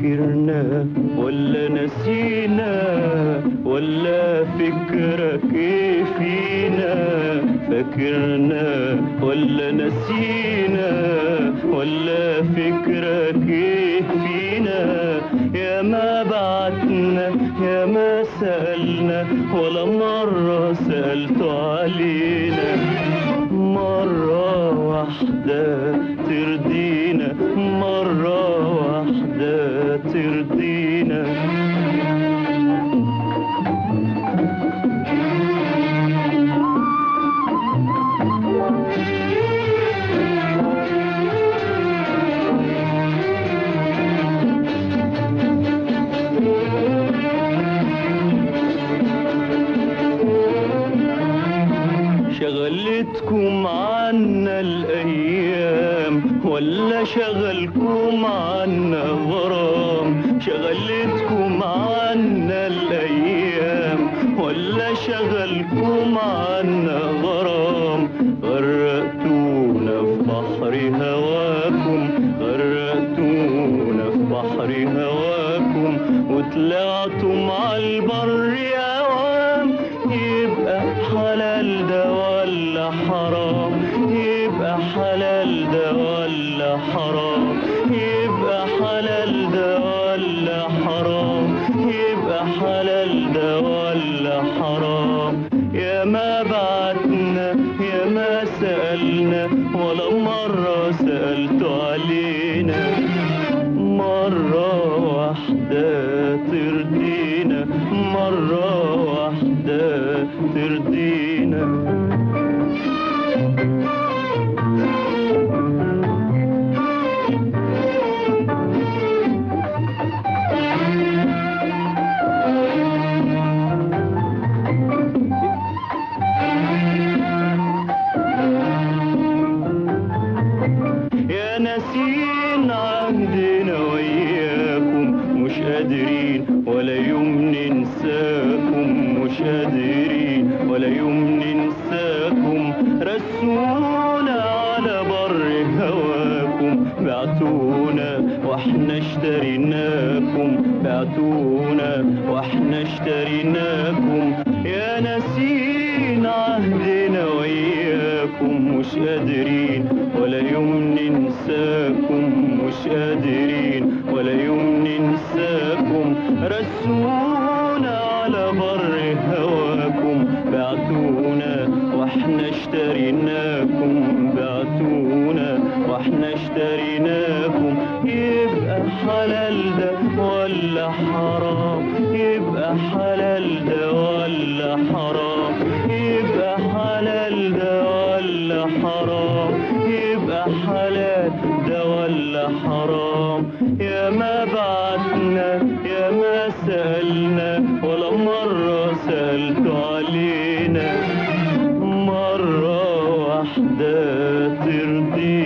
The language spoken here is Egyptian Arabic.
فاكرنا ولا نسينا ولا فكرك إيه فينا فاكرنا ولا نسينا ولا فكرك إيه فينا يا ما بعتنا يا ما سألنا ولا مرة سألت علينا مرة واحدة ترضينا مرة واحدة ترضينا شغلتكم عنا الأيام ولا شغلكم عنا غرام شغلتكم عنا الأيام ولا شغلكم عنا غرام غرقتونا في بحر هواكم غرقتونا في بحر هواكم وطلعتم عالبر يوام يبقى حلال ده ولا حرام يبقى حلال ده ولا حرام يبقى حلال ده ولا حرام يبقى حلال ده ولا حرام يا ما بعتنا يا ما سألنا ولا مرة سألت علينا مرة واحدة ترضينا مرة واحدة ترضينا يا ناسين عهدنا وياكم مش قادرين ولا يوم ننساكم مش قادرين ولا يوم ننساكم رسونا على بر هواكم بعتونا واحنا اشتريناكم بعتونا واحنا اشتريناكم يا ناسين عهدنا وياكم مش قادرين ولا يوم ننساكم مش قادرين ولا يوم ننساكم رسونا على بر هواكم بعتونا واحنا اشتريناكم بعتونا واحنا اشتريناكم يبقى حلال ده ولا حرام يبقى حلال ده ولا حرام يبقى حلال ده ولا حرام يبقى حلال ده ولا حرام يا ما بعتنا يا ما سألنا ولا مرة سألت علينا مرة واحدة ترضينا